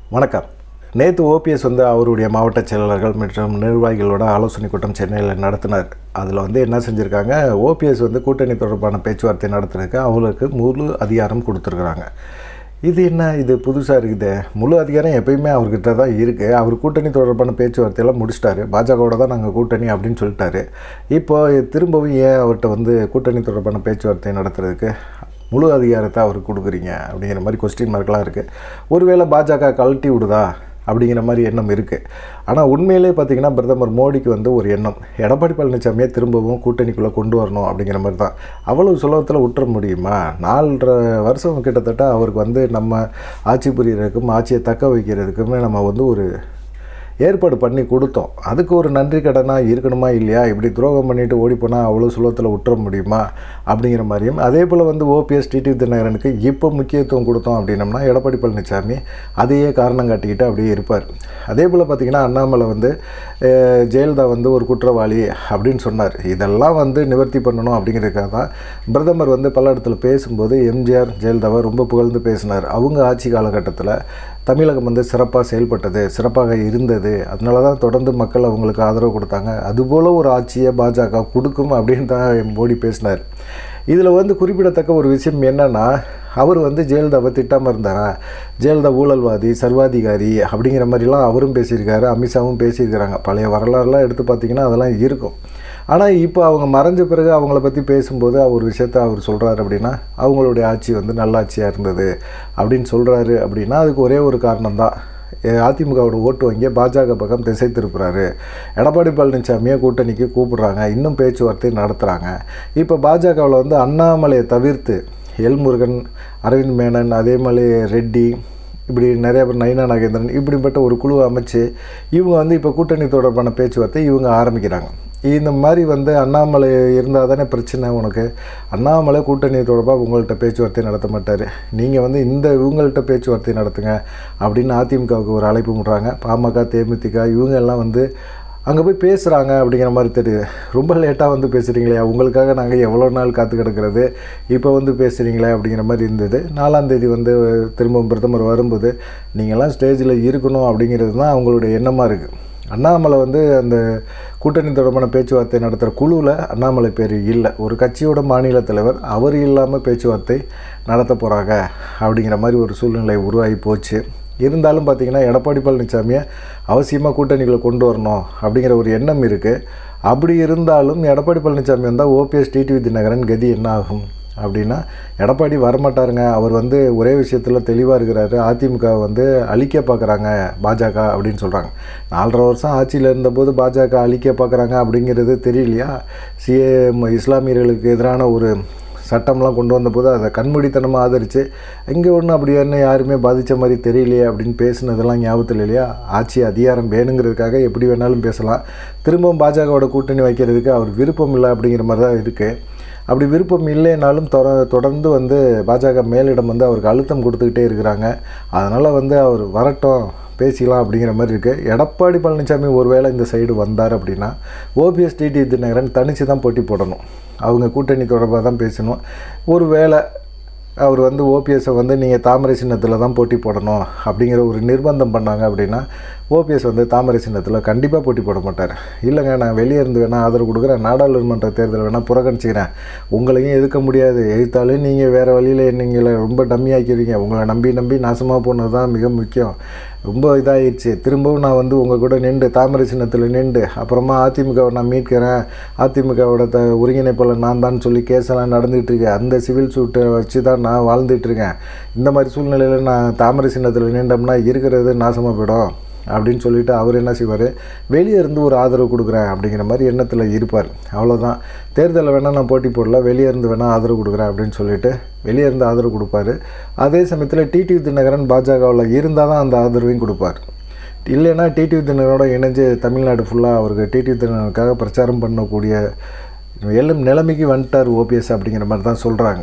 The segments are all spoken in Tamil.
வணக்கம் நேற்று ஓபிஎஸ் வந்து அவருடைய மாவட்ட செயலாளர்கள் மற்றும் நிர்வாகிகளோட ஆலோசனை கூட்டம் சென்னையில் நடத்தினார் அதில் வந்து என்ன செஞ்சுருக்காங்க ஓபிஎஸ் வந்து கூட்டணி தொடர்பான பேச்சுவார்த்தை நடத்துறதுக்கு அவங்களுக்கு முழு அதிகாரம் கொடுத்துருக்குறாங்க இது என்ன இது புதுசாக இருக்குது முழு அதிகாரம் எப்பயுமே அவர்கிட்ட தான் இருக்குது அவர் கூட்டணி தொடர்பான பேச்சுவார்த்தையெல்லாம் முடிச்சிட்டாரு பாஜகவோட தான் நாங்கள் கூட்டணி அப்படின்னு சொல்லிட்டாரு இப்போ திரும்பவும் ஏன் அவர்கிட்ட வந்து கூட்டணி தொடர்பான பேச்சுவார்த்தை நடத்துறதுக்கு முழு அதிகாரத்தை அவருக்கு கொடுக்குறீங்க அப்படிங்கிற மாதிரி கொஸ்டின் மார்க்லாம் இருக்குது ஒருவேளை பாஜக கழட்டி விடுதா அப்படிங்கிற மாதிரி எண்ணம் இருக்குது ஆனால் உண்மையிலே பார்த்திங்கன்னா பிரதமர் மோடிக்கு வந்து ஒரு எண்ணம் எடப்பாடி பழனிசாமியை திரும்பவும் கூட்டணிக்குள்ளே கொண்டு வரணும் அப்படிங்கிற மாதிரி தான் அவ்வளவு சுலபத்தில் விட்டுற முடியுமா நாலரை வருஷம் கிட்டத்தட்ட அவருக்கு வந்து நம்ம ஆட்சி புரியறதுக்கும் ஆட்சியை தக்க வைக்கிறதுக்குமே நம்ம வந்து ஒரு ஏற்பாடு பண்ணி கொடுத்தோம் அதுக்கு ஒரு நன்றி கடனாக இருக்கணுமா இல்லையா இப்படி துரோகம் பண்ணிட்டு ஓடி போனால் அவ்வளோ சுலபத்தில் விட்டுற முடியுமா அப்படிங்கிற மாதிரியும் அதே போல் வந்து ஓபிஎஸ் டிடி தினகரனுக்கு இப்போ முக்கியத்துவம் கொடுத்தோம் அப்படின்னம்னா எடப்பாடி பழனிசாமி அதையே காரணம் காட்டிக்கிட்டு அப்படியே இருப்பார் அதே போல் பார்த்திங்கன்னா அண்ணாமலை வந்து அஹ், ஜெயலலிதா வந்து ஒரு குற்றவாளி அப்படின்னு சொன்னார் இதெல்லாம் வந்து நிவர்த்தி பண்ணணும் அப்படிங்கிறதுக்காக தான் பிரதமர் வந்து பல இடத்துல பேசும்போது எம்ஜிஆர் ஜெயலலிதாவை ரொம்ப புகழ்ந்து பேசினார் அவங்க ஆட்சி காலகட்டத்தில் தமிழகம் வந்து சிறப்பாக செயல்பட்டது சிறப்பாக இருந்தது அதனால தான் தொடர்ந்து மக்கள் அவங்களுக்கு ஆதரவு கொடுத்தாங்க அதுபோல் ஒரு ஆட்சியை பாஜக கொடுக்கும் அப்படின்னு தான் மோடி பேசினார் இதில் வந்து குறிப்பிடத்தக்க ஒரு விஷயம் என்னென்னா அவர் வந்து ஜெயலலிதாவை திட்டாமல் இருந்தாரா ஜெயலலிதா ஊழல்வாதி சர்வாதிகாரி அப்படிங்கிற மாதிரிலாம் அவரும் பேசியிருக்காரு அமித்ஷாவும் பேசியிருக்கிறாங்க பழைய வரலாறுலாம் எடுத்து பார்த்திங்கன்னா அதெல்லாம் இருக்கும் ஆனால் இப்போ அவங்க மறைஞ்ச பிறகு அவங்கள பற்றி பேசும்போது அவர் விஷயத்த அவர் சொல்கிறாரு அப்படின்னா அவங்களுடைய ஆட்சி வந்து நல்லாட்சியாக இருந்தது அப்படின்னு சொல்கிறாரு அப்படின்னா அதுக்கு ஒரே ஒரு காரணம்தான் எ- அதிமுகவோட ஓட்டு வங்கியை பாஜக பக்கம் திசை திருப்புறாரு எடப்பாடி பழனிசாமியை கூட்டணிக்கு கூப்பிடுறாங்க இன்னும் பேச்சுவார்த்தை நடத்துகிறாங்க இப்போ பாஜகவில் வந்து அண்ணாமலையை தவிர்த்து எல்முருகன் அரவிந்த் மேனன் அதே மாதிரி ரெட்டி இப்படி நிறைய பேர் நயினா நாகேந்திரன் இப்படிப்பட்ட ஒரு குழு அமைச்சு இவங்க வந்து இப்போ கூட்டணி தொடர்பான பேச்சுவார்த்தை இவங்க ஆரம்பிக்கிறாங்க இந்த மாதிரி வந்து அண்ணாமலை இருந்தால் தானே பிரச்சனை உனக்கு அண்ணாமலை கூட்டணி தொடர்பாக உங்கள்கிட்ட பேச்சுவார்த்தை நடத்த மாட்டார் நீங்கள் வந்து இந்த இவங்கள்ட்ட பேச்சுவார்த்தை நடத்துங்க அப்படின்னு அதிமுகவுக்கு ஒரு அழைப்பு விடுறாங்க பாமக தேமுதிக இவங்க எல்லாம் வந்து அங்கே போய் பேசுகிறாங்க அப்படிங்கிற மாதிரி தெரியுது ரொம்ப லேட்டாக வந்து பேசுகிறீங்களே உங்களுக்காக நாங்கள் எவ்வளோ நாள் காத்து கிடக்கிறது இப்போ வந்து பேசுகிறீங்களே அப்படிங்கிற மாதிரி இருந்தது நாலாம் தேதி வந்து திரும்பவும் பிரதமர் வரும்போது நீங்கள்லாம் ஸ்டேஜில் இருக்கணும் அப்படிங்கிறது தான் அவங்களுடைய எண்ணமாக இருக்குது அண்ணாமலை வந்து அந்த கூட்டணி தொடர்பான பேச்சுவார்த்தை நடத்துகிற குழுவில் அண்ணாமலை பேர் இல்லை ஒரு கட்சியோட மாநில தலைவர் அவர் இல்லாமல் பேச்சுவார்த்தை நடத்த போகிறாங்க அப்படிங்கிற மாதிரி ஒரு சூழ்நிலை உருவாகி போச்சு இருந்தாலும் பார்த்தீங்கன்னா எடப்பாடி பழனிசாமியை அவசியமாக கூட்டணிகளை கொண்டு வரணும் அப்படிங்கிற ஒரு எண்ணம் இருக்குது அப்படி இருந்தாலும் எடப்பாடி பழனிசாமி வந்தால் ஓபிஎஸ் டிடிவி தினகரன் கதி என்ன ஆகும் அப்படின்னா எடப்பாடி வரமாட்டாருங்க அவர் வந்து ஒரே விஷயத்தில் தெளிவாக இருக்கிறாரு அதிமுக வந்து அழிக்க பார்க்குறாங்க பாஜக அப்படின்னு சொல்கிறாங்க நாலரை வருஷம் ஆட்சியில் இருந்தபோது பாஜக அழிக்க பார்க்குறாங்க அப்படிங்கிறது தெரியலையா சிஏ இஸ்லாமியர்களுக்கு எதிரான ஒரு சட்டம்லாம் கொண்டு வந்தபோது அதை கண்மூடித்தனமாக ஆதரித்து இங்கே ஒன்றும் அப்படி என்ன யாருமே பாதித்த மாதிரி தெரியலையே அப்படின்னு பேசுனதெல்லாம் ஞாபகத்தில் இல்லையா ஆட்சி அதிகாரம் வேணுங்கிறதுக்காக எப்படி வேணாலும் பேசலாம் திரும்பவும் பாஜகவோட கூட்டணி வைக்கிறதுக்கு அவர் விருப்பம் இல்லை அப்படிங்கிற மாதிரி தான் இருக்குது அப்படி விருப்பம் இல்லைனாலும் தொட தொடர்ந்து வந்து பாஜக மேலிடம் வந்து அவருக்கு அழுத்தம் கொடுத்துக்கிட்டே இருக்கிறாங்க அதனால் வந்து அவர் வரட்டும் பேசிக்கலாம் அப்படிங்கிற மாதிரி இருக்குது எடப்பாடி பழனிசாமி ஒருவேளை இந்த சைடு வந்தார் அப்படின்னா ஓபிஎஸ் டிடி தினகரன் தனித்து தான் போட்டி போடணும் அவங்க கூட்டணி தொடர்பாக தான் பேசணும் ஒரு வேளை அவர் வந்து ஓபிஎஸ்ஸை வந்து நீங்கள் தாமரை சின்னத்தில் தான் போட்டி போடணும் அப்படிங்கிற ஒரு நிர்பந்தம் பண்ணாங்க அப்படின்னா ஓபிஎஸ் வந்து தாமரை சின்னத்தில் கண்டிப்பாக போட்டி போட மாட்டார் இல்லைங்க நான் வெளியே இருந்து வேணால் ஆதரவு கொடுக்குறேன் நாடாளுமன்ற தேர்தல் வேணால் புறக்கணிச்சிக்கிறேன் உங்களையும் எதுக்க முடியாது எதிர்த்தாலும் நீங்கள் வேறு வழியில் நீங்களை ரொம்ப டம்மி ஆக்கிடுவீங்க உங்களை நம்பி நம்பி நாசமாக போனது தான் மிக முக்கியம் ரொம்ப இதாகிடுச்சு திரும்பவும் நான் வந்து உங்கள் கூட நின்று தாமரை சின்னத்தில் நின்று அப்புறமா அதிமுகவை நான் மீட்கிறேன் அதிமுகவோட த ஒருங்கிணைப்பாளர் நான் தான் சொல்லி கேஸெல்லாம் நடந்துகிட்டு இருக்கு அந்த சிவில் சூட்டை வச்சு தான் நான் வாழ்ந்துட்டு இருக்கேன் இந்த மாதிரி சூழ்நிலையில் நான் தாமரை சின்னத்தில் நின்றோம்னா இருக்கிறது நாசமாக போயிடும் அப்படின்னு சொல்லிட்டு அவர் என்ன செய்வார் வெளியே இருந்து ஒரு ஆதரவு கொடுக்குறேன் அப்படிங்கிற மாதிரி எண்ணத்தில் இருப்பார் அவ்வளோதான் தேர்தலில் வேணால் நான் போட்டி போடல வெளியே இருந்து வேணால் ஆதரவு கொடுக்குறேன் அப்படின்னு சொல்லிட்டு வெளியே இருந்து ஆதரவு கொடுப்பாரு அதே சமயத்தில் டிடிவி தினகரன் பாஜகவில் இருந்தால் தான் அந்த ஆதரவையும் கொடுப்பார் இல்லைன்னா டிடிவி தினகரோட இணைஞ்சு தமிழ்நாடு ஃபுல்லாக அவருக்கு டிடிவி தினகருக்காக பிரச்சாரம் பண்ணக்கூடிய எல்லாம் நிலைமைக்கு வந்துட்டார் ஓபிஎஸ் அப்படிங்கிற மாதிரி தான் சொல்கிறாங்க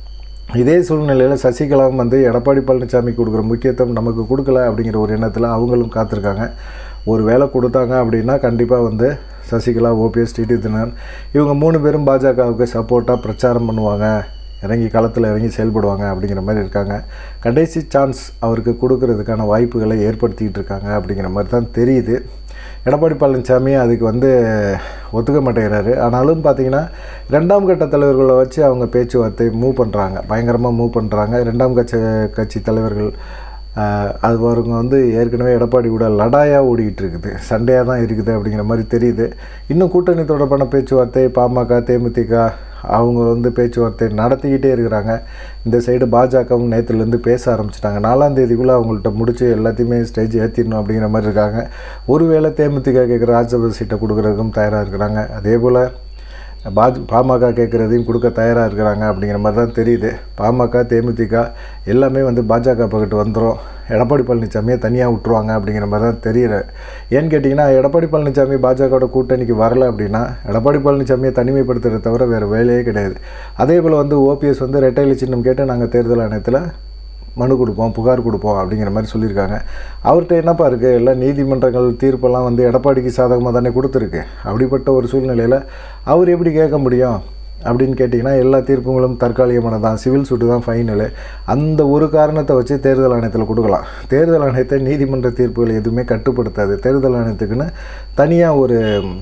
இதே சூழ்நிலையில் சசிகலாவும் வந்து எடப்பாடி பழனிசாமி கொடுக்குற முக்கியத்துவம் நமக்கு கொடுக்கல அப்படிங்கிற ஒரு எண்ணத்தில் அவங்களும் காத்திருக்காங்க ஒரு வேலை கொடுத்தாங்க அப்படின்னா கண்டிப்பாக வந்து சசிகலா ஓபிஎஸ் டிடி தினகரன் இவங்க மூணு பேரும் பாஜகவுக்கு சப்போர்ட்டாக பிரச்சாரம் பண்ணுவாங்க இறங்கி களத்தில் இறங்கி செயல்படுவாங்க அப்படிங்கிற மாதிரி இருக்காங்க கடைசி சான்ஸ் அவருக்கு கொடுக்கறதுக்கான வாய்ப்புகளை ஏற்படுத்திக்கிட்டு இருக்காங்க அப்படிங்கிற மாதிரி தான் தெரியுது எடப்பாடி பழனிசாமி அதுக்கு வந்து ஒத்துக்க மாட்டேங்கிறாரு ஆனாலும் பார்த்தீங்கன்னா ரெண்டாம் கட்ட தலைவர்களை வச்சு அவங்க பேச்சுவார்த்தை மூவ் பண்ணுறாங்க பயங்கரமாக மூவ் பண்ணுறாங்க ரெண்டாம் கட்சி கட்சி தலைவர்கள் ஆஹ், அது அவங்க வந்து ஏற்கனவே எடப்பாடி கூட லடாயாக ஓடிக்கிட்டு இருக்குது சண்டையாக தான் இருக்குது அப்படிங்கிற மாதிரி தெரியுது இன்னும் கூட்டணி தொடர்பான பேச்சுவார்த்தை பாமக தேமுதிக அவங்க வந்து பேச்சுவார்த்தை நடத்திக்கிட்டே இருக்கிறாங்க இந்த சைடு பாஜகவும் நேற்றுலேருந்து பேச ஆரம்பிச்சிட்டாங்க நாலாம் தேதிக்குள்ளே அவங்கள்ட்ட முடிச்சு எல்லாத்தையுமே ஸ்டேஜ் ஏற்றிடணும் அப்படிங்கிற மாதிரி இருக்காங்க ஒருவேளை தேமுதிக கேட்குற ராஜ்யசபா சீட்டை கொடுக்குறதுக்கும் தயாராக இருக்கிறாங்க அதே போல் பாஜ பாமக கேட்குறதையும் கொடுக்க தயாராக இருக்கிறாங்க அப்படிங்கிற மாதிரி தான் தெரியுது பாமக தேமுதிக எல்லாமே வந்து பாஜக பக்கத்து வந்துடும் எடப்பாடி பழனிசாமியை தனியாக விட்டுருவாங்க அப்படிங்கிற மாதிரி தான் தெரியுது ஏன்னு கேட்டிங்கன்னா எடப்பாடி பழனிசாமி பாஜகவோட கூட்டணிக்கு வரல அப்படின்னா எடப்பாடி பழனிசாமியை தனிமைப்படுத்துறதை தவிர வேறு வேலையே கிடையாது அதே போல் வந்து ஓபிஎஸ் வந்து ரெட்டையில சின்னம் கேட்டு நாங்கள் தேர்தல் ஆணையத்தில் மனு கொடுப்போம் புகார் கொடுப்போம் அப்படிங்கிற மாதிரி சொல்லியிருக்காங்க அவர்கிட்ட என்னப்பா இருக்குது எல்லாம் நீதிமன்றங்கள் தீர்ப்பெல்லாம் வந்து எடப்பாடிக்கு சாதகமாக தானே கொடுத்துருக்கு அப்படிப்பட்ட ஒரு சூழ்நிலையில் அவர் எப்படி கேட்க முடியும் அப்படின்னு கேட்டிங்கன்னா எல்லா தீர்ப்புகளும் தற்காலிகமான தான் சிவில் சூட்டு தான் ஃபைனலு அந்த ஒரு காரணத்தை வச்சு தேர்தல் ஆணையத்தில் கொடுக்கலாம் தேர்தல் ஆணையத்தை நீதிமன்ற தீர்ப்புகள் எதுவுமே கட்டுப்படுத்தாது தேர்தல் ஆணையத்துக்குன்னு தனியாக ஒரு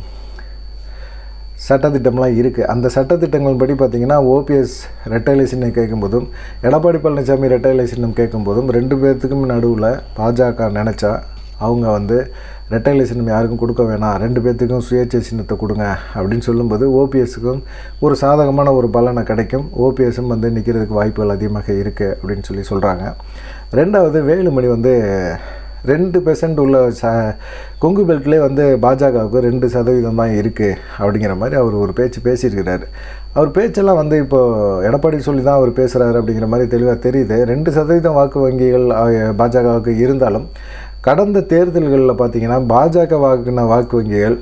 சட்டத்திட்டம்லாம் இருக்குது அந்த சட்டத்திட்டங்கள் படி பார்த்திங்கன்னா ஓபிஎஸ் ரெட்டைலை சின்னம் கேட்கும்போதும் எடப்பாடி பழனிசாமி ரெட்டைலை சின்னம் கேட்கும்போதும் ரெண்டு பேர்த்துக்கும் நடுவில் பாஜக நினச்சா அவங்க வந்து ரெட்டைலை சின்னம் யாருக்கும் கொடுக்க வேணாம் ரெண்டு பேர்த்துக்கும் சுயேட்சை சின்னத்தை கொடுங்க அப்படின்னு சொல்லும்போது ஓபிஎஸ்க்கும் ஒரு சாதகமான ஒரு பலனை கிடைக்கும் ஓபிஎஸும் வந்து நிற்கிறதுக்கு வாய்ப்புகள் அதிகமாக இருக்குது அப்படின்னு சொல்லி சொல்கிறாங்க ரெண்டாவது வேலுமணி வந்து ரெண்டு பெர்சன்ட் உள்ள ச கொங்கு பெல்ட்லேயே வந்து பாஜகவுக்கு ரெண்டு சதவீதம் தான் இருக்குது அப்படிங்கிற மாதிரி அவர் ஒரு பேச்சு பேசியிருக்கிறாரு அவர் பேச்செல்லாம் வந்து இப்போ எடப்பாடி சொல்லி தான் அவர் பேசுகிறாரு அப்படிங்கிற மாதிரி தெளிவாக தெரியுது ரெண்டு சதவீதம் வாக்கு வங்கிகள் அஹ், பாஜகவுக்கு இருந்தாலும் கடந்த தேர்தல்களில் பார்த்தீங்கன்னா பாஜக வாங்கின வாக்கு வங்கிகள்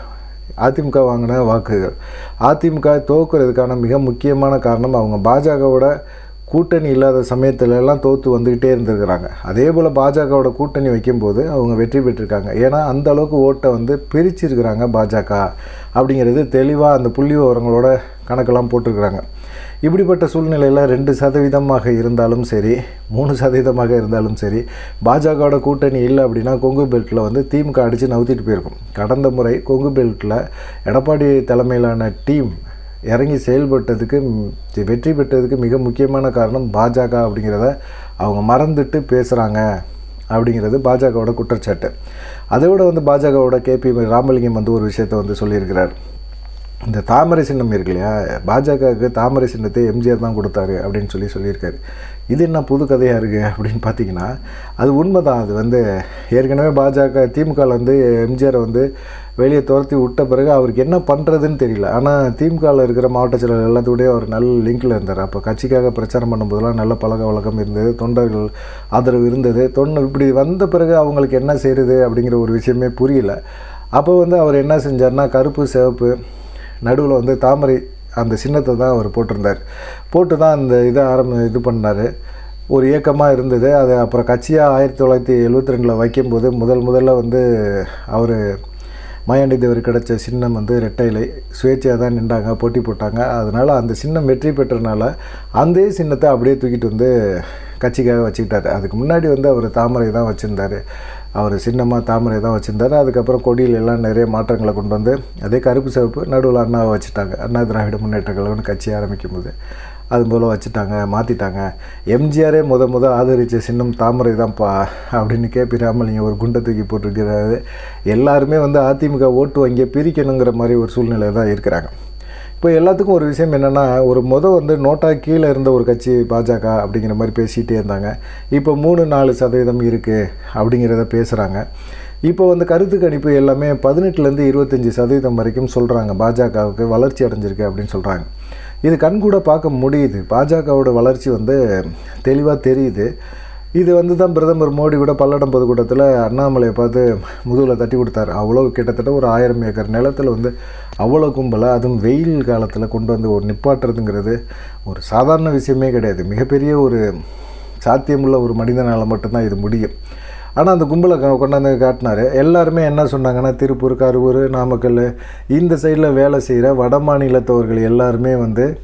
அதிமுக வாங்கின வாக்குகள் அதிமுக தோக்குறதுக்கான மிக முக்கியமான காரணம் அவங்க பாஜகவோட கூட்டணி இல்லாத சமயத்துல எல்லாம் தோற்று வந்துக்கிட்டே இருந்திருக்கிறாங்க அதே போல் பாஜகவோட கூட்டணி வைக்கும்போது அவங்க வெற்றி பெற்றிருக்காங்க ஏன்னா அந்த அளவுக்கு ஓட்டை வந்து பிரிச்சிருக்கிறாங்க பாஜக அப்படிங்கிறது தெளிவாக அந்த புள்ளி விவரங்களோட கணக்கெல்லாம் போட்டிருக்கிறாங்க இப்படிப்பட்ட சூழ்நிலையில் ரெண்டு சதவீதமாக இருந்தாலும் சரி மூணு சதவீதமாக இருந்தாலும் சரி பாஜகவோட கூட்டணி இல்லை அப்படின்னா கொங்கு பெல்ட்டில் வந்து திமுக அடித்து நவுத்திட்டு போயிருக்கும் கடந்த முறை கொங்கு பெல்ட்டில் எடப்பாடி தலைமையிலான டீம் இறங்கி செயல்பட்டதுக்கு ம், வெற்றி பெற்றதுக்கு மிக முக்கியமான காரணம் பாஜக அப்படிங்கிறத அவங்க மறந்துட்டு பேசுகிறாங்க அப்படிங்கிறது பாஜகவோட குற்றச்சாட்டு அதை விட வந்து பாஜகவோட கேபி ராமலிங்கம் வந்து ஒரு விஷயத்தை வந்து சொல்லியிருக்கிறார் இந்த தாமரை சின்னம் இருக்கு இல்லையா பாஜகவுக்கு தாமரை சின்னத்தை எம்ஜிஆர் தான் கொடுத்தாரு அப்படின்னு சொல்லி சொல்லியிருக்காரு இது என்ன புது கதையாக இருக்குது அப்படின்னு பார்த்தீங்கன்னா அது உண்மை தான் அது வந்து ஏற்கனவே பாஜக திமுகவில் வந்து எம்ஜிஆரை வந்து வெளியே துரத்தி விட்ட பிறகு அவருக்கு என்ன பண்ணுறதுன்னு தெரியல ஆனால் திமுகவில் இருக்கிற மாவட்ட செயலர் எல்லாத்தோடய அவர் நல்ல லிங்கில் இருந்தார் அப்போ கட்சிக்காக பிரச்சாரம் பண்ணும்போதெல்லாம் நல்ல பழக்க வழக்கம் இருந்தது தொண்டர்கள் ஆதரவு இருந்தது தொண்டர் இப்படி வந்த பிறகு அவங்களுக்கு என்ன செய்கிறது அப்படிங்கிற ஒரு விஷயமே புரியல அப்போ வந்து அவர் என்ன செஞ்சார்னா கருப்பு சிவப்பு நடுவில் வந்து தாமரை அந்த சின்னத்தை தான் அவர் போட்டிருந்தார் போட்டு தான் அந்த இதை ஆரம்பி இது பண்ணார் ஒரு இயக்கமாக இருந்தது அது அப்புறம் கட்சியாக ஆயிரத்தி தொள்ளாயிரத்தி எழுபத்தி ரெண்டில் வைக்கும்போது முதல் முதல்ல வந்து அவர் மாயாண்டி தேவர் கிடைச்ச சின்னம் வந்து ரெட்டையிலை சுயேட்சையாக தான் நின்றாங்க போட்டி போட்டாங்க அதனால் அந்த சின்னம் வெற்றி பெற்றனால அந்த சின்னத்தை அப்படியே தூக்கிட்டு வந்து கட்சிக்காக வச்சுக்கிட்டாரு அதுக்கு முன்னாடி வந்து அவர் தாமரை தான் வச்சுருந்தார் அவர் சின்னமாக தாமரை தான் வச்சுருந்தாரு அதுக்கப்புறம் கொடியில எல்லாம் நிறைய மாற்றங்களை கொண்டு வந்து அதே கருப்பு சிவப்பு நடுவில் அண்ணாவை வச்சுட்டாங்க அண்ணா திராவிட முன்னேற்ற கழகம்னு கட்சி ஆரம்பிக்கும் போது அது போல் வச்சுட்டாங்க மாற்றிட்டாங்க எம்ஜிஆரே முத முத ஆதரித்த சின்னம் தாமரை தான்ப்பா அப்படின்னு கேபி ராமலிங்கம் ஒரு குண்டை தூக்கி போட்டிருக்கிறாரு எல்லாருமே வந்து அதிமுக ஓட்டு வங்கியை பிரிக்கணுங்கிற மாதிரி ஒரு சூழ்நிலை தான் இருக்கிறாங்க இப்போ எல்லாத்துக்கும் ஒரு விஷயம் என்னென்னா ஒரு முத வந்து நோட்டா கீழே இருந்த ஒரு கட்சி பாஜக அப்படிங்கிற மாதிரி பேசிகிட்டே இருந்தாங்க இப்போ மூணு நாலு சதவீதம் இருக்குது அப்படிங்கிறத பேசுகிறாங்க இப்போ வந்து கருத்து கணிப்பு எல்லாமே பதினெட்டுலேருந்து இருபத்தஞ்சி சதவீதம் வரைக்கும் சொல்கிறாங்க பாஜகவுக்கு வளர்ச்சி அடைஞ்சிருக்கு அப்படின்னு சொல்கிறாங்க இது கண்கூட பார்க்க முடியுது பாஜகவோட வளர்ச்சி வந்து தெளிவாக தெரியுது இது வந்து தான் பிரதமர் மோடி கூட பல்லடம் பொதுக்கூட்டத்தில் அண்ணாமலையை பார்த்து முதுகில் தட்டி கொடுத்தாரு அவ்வளோ கிட்டத்தட்ட ஒரு ஆயிரம் ஏக்கர் நிலத்தில் வந்து அவ்வளோ கும்பலை அதுவும் வெயில் காலத்தில் கொண்டு வந்து ஒரு நிப்பாட்டுறதுங்கிறது ஒரு சாதாரண விஷயமே கிடையாது மிகப்பெரிய ஒரு சாத்தியமுள்ள ஒரு மனிதனால் மட்டும்தான் இது முடியும் ஆனால் அந்த கும்பலை கொ- கொண்டாந்து காட்டினாரு எல்லாருமே என்ன சொன்னாங்கன்னா திருப்பூர் கரூர் நாமக்கல் இந்த சைடில் வேலை செய்கிற வட மாநிலத்தவர்கள் எல்லாருமே வந்து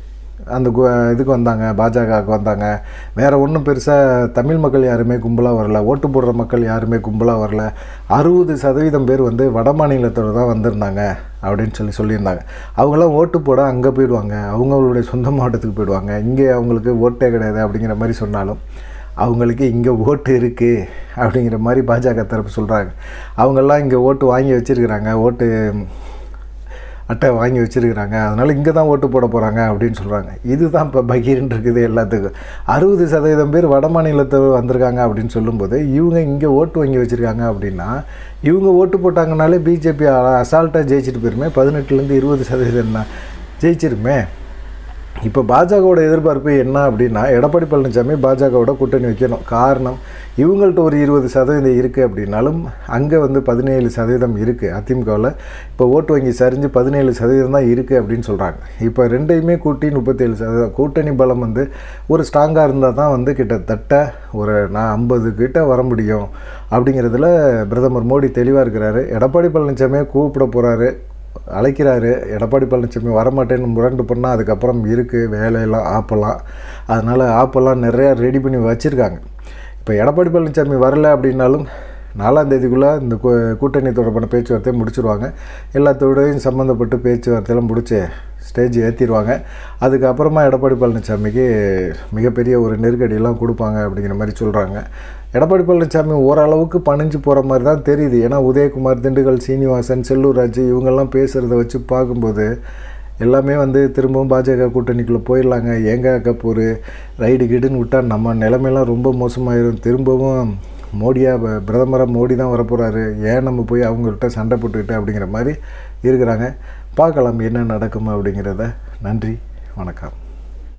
அந்த கு- இதுக்கு வந்தாங்க பாஜகவுக்கு வந்தாங்க வேறு ஒன்றும் பெருசாக தமிழ் மக்கள் யாருமே கும்பலாக வரல ஓட்டு போடுற மக்கள் யாருமே கும்பலாக வரல அறுபது சதவீதம் பேர் வந்து வட மாநிலத்தோட தான் வந்திருந்தாங்க அப்படின்னு சொல்லி சொல்லியிருந்தாங்க அவங்களாம் ஓட்டு போட அங்கே போயிடுவாங்க அவங்களுடைய சொந்த மாவட்டத்துக்கு போயிடுவாங்க இங்கே அவங்களுக்கு ஓட்டே கிடையாது அப்படிங்கிற மாதிரி சொன்னாலும் அவங்களுக்கு இங்கே ஓட்டு இருக்குது அப்படிங்கிற மாதிரி பாஜக தரப்பு சொல்கிறாங்க அவங்கெல்லாம் இங்கே ஓட்டு வாங்கி வச்சுருக்கிறாங்க ஓட்டு அட்டை வாங்கி வச்சுருக்கிறாங்க அதனால் இங்கே தான் ஓட்டு போட போகிறாங்க அப்படின்னு சொல்கிறாங்க இதுதான் இப்போ பகீர்னு இருக்குது எல்லாத்துக்கும் அறுபது சதவீதம் பேர் வட மாநிலத்தை வந்திருக்காங்க அப்படின்னு சொல்லும்போது இவங்க இங்கே ஓட்டு வாங்கி வச்சுருக்காங்க அப்படின்னா இவங்க ஓட்டு போட்டாங்கனாலே பிஜேபி அசால்ட்டாக ஜெயிச்சிட்டு போயிருமே பதினெட்டுலேருந்து இருபது சதவீதம் தான் ஜெயிச்சிருமே இப்போ பாஜகவோட எதிர்பார்ப்பு என்ன அப்படின்னா எடப்பாடி பழனிசாமி பாஜகவோட கூட்டணி வைக்கணும் காரணம் இவங்கள்ட்ட ஒரு இருபது சதவீதம் இருக்குது அப்படின்னாலும் அங்கே வந்து பதினேழு சதவீதம் இருக்குது அதிமுகவில் இப்போ ஓட்டு வங்கி சரிஞ்சு பதினேழு சதவீதம் தான் இருக்குது அப்படின்னு சொல்கிறாங்க இப்போ ரெண்டையுமே கூட்டி முப்பத்தேழு சதவீதம் கூட்டணி பலம் வந்து ஒரு ஸ்ட்ராங்காக இருந்தால் தான் வந்து கிட்டத்தட்ட ஒரு நான் ஐம்பது கிட்ட வர முடியும் அப்படிங்கிறதுல பிரதமர் மோடி தெளிவாக இருக்கிறாரு எடப்பாடி பழனிசாமியை கூப்பிட போகிறாரு அழைக்கிறாரு எடப்பாடி பழனிசாமி வரமாட்டேன்னு முரண்டு பண்ணால் அதுக்கப்புறம் இருக்குது வேலையெல்லாம் ஆப்பெல்லாம் அதனால் ஆப்பெல்லாம் நிறையா ரெடி பண்ணி வச்சுருக்காங்க இப்போ எடப்பாடி பழனிசாமி வரல அப்படின்னாலும் நாலாம் தேதிக்குள்ளே இந்த கூ- கூட்டணி தொடர்பான பேச்சுவார்த்தையை முடிச்சிருவாங்க எல்லாத்தோடையும் சம்மந்தப்பட்டு பேச்சுவார்த்தையெல்லாம் முடிச்சு ஸ்டேஜ் ஏற்றிடுவாங்க அதுக்கப்புறமா எடப்பாடி பழனிசாமிக்கு மிகப்பெரிய ஒரு நெருக்கடியெல்லாம் கொடுப்பாங்க அப்படிங்கிற மாதிரி சொல்கிறாங்க எடப்பாடி பழனிசாமி ஓரளவுக்கு பணிஞ்சு போகிற மாதிரி தான் தெரியுது ஏன்னா உதயகுமார் திண்டுக்கல் சீனிவாசன் செல்லூர் ராஜு இவங்கெல்லாம் பேசுகிறத வச்சு பார்க்கும்போது எல்லாமே வந்து திரும்பவும் பாஜக கூட்டணிக்குள்ளே போயிடலாங்க ஏங்க கப்பூர் ரைடு கிடுன்னு விட்டால் நம்ம நிலைமையெல்லாம் ரொம்ப மோசமாயிரும் திரும்பவும் மோடியாக பிரதமராக மோடி தான் வரப்போகிறாரு ஏன் நம்ம போய் அவங்கள்ட்ட சண்டை போட்டுக்கிட்டு அப்படிங்கிற மாதிரி இருக்கிறாங்க பார்க்கலாம் என்ன நடக்கும் அப்படிங்கிறத நன்றி வணக்கம்